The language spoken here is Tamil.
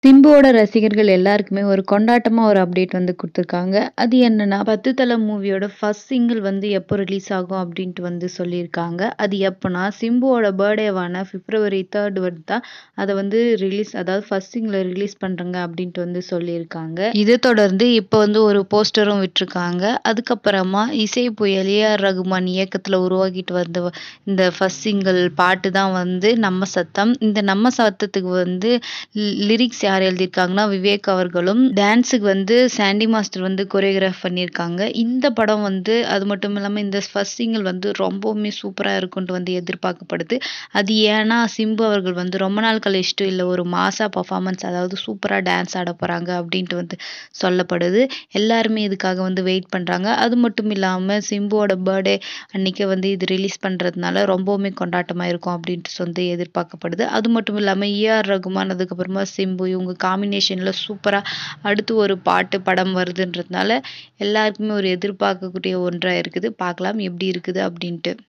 சிம்புவோட ரசிகர்கள் எல்லாருக்குமே ஒரு கொண்டாட்டமா ஒரு அப்டேட் வந்து குடுத்துருக்காங்க. அது என்னன்னா, 10 தல மூவியோட ஃபர்ஸ்ட் சிங்கிள் வந்து எப்போ ரிலீஸ் ஆகும் அப்டின்ட்டு வந்து சொல்லியிருக்காங்க. அது எப்போனா, சிம்புவோட பர்த்டேவான பிப்ரவரி 3 வந்து தான் அத வந்து ரிலீஸ் அதாவது ஃபர்ஸ்ட் சிங்கிள ரிலீஸ் பண்றாங்க அப்டின்ட்டு வந்து சொல்லியிருக்காங்க. இத தொடர்ந்து இப்போ வந்து ஒரு போஸ்டரும் விட்டுருக்காங்க. அதுக்கப்புறமா இசை புயல் ஏ.ஆர். ரகுமான் இயக்கத்துல உருவாகிட்டு வந்த இந்த ஃபர்ஸ்ட் சிங்கிள் பாட்டு தான் வந்து நம்ம சத்தம். இந்த நம்ம சத்தத்துக்கு வந்து லிரிக்ஸ் யார் எழுதியிருக்காங்கன்னா, விவேக் அவர்களும், டான்ஸுக்கு வந்து சாண்டி மாஸ்டர் வந்து கொரியோகிராஃப் பண்ணியிருக்காங்க. இந்த படம் வந்து அது மட்டும் இல்லாம இந்த ஃபர்ஸ்ட் சிங்கிள் வந்து ரொம்பவுமே சூப்பரா இருக்குன்ட்டு வந்து எதிர்பார்க்கப்படுது. அது ஏன்னா, சிம்பு அவர்கள் வந்து ரொம்ப நாள் கழிச்சுட்டு இல்ல ஒரு மாஸா பெர்ஃபார்மன்ஸ் அதாவது சூப்பரா டான்ஸ் ஆட போறாங்க அப்டின்ட்டு வந்து சொல்லப்படுது. எல்லாருமே இதுக்காக வந்து வெயிட் பண்றாங்க. அது மட்டும் இல்லாம சிம்புவோட பர்த்டே அன்னைக்கு வந்து இது ரிலீஸ் பண்றதுனால ரொம்பவுமே கொண்டாட்டமா இருக்கும் அப்டின்ட்டு வந்து எதிர்பார்க்கப்படுது. அது மட்டும் இல்லாம ஏ.ஆர். ரகுமான், அதுக்கப்புறமா சிம்பு இவங்க காம்பினேஷன்ல சூப்பரா அடுத்து ஒரு பாட்டு, படம் வருதுன்றதுனால எல்லாருக்குமே ஒரு எதிர்பார்க்கக்கூடிய ஒன்றா இருக்குது. பார்க்கலாம் எப்டி இருக்குது அப்டின்ட்டு.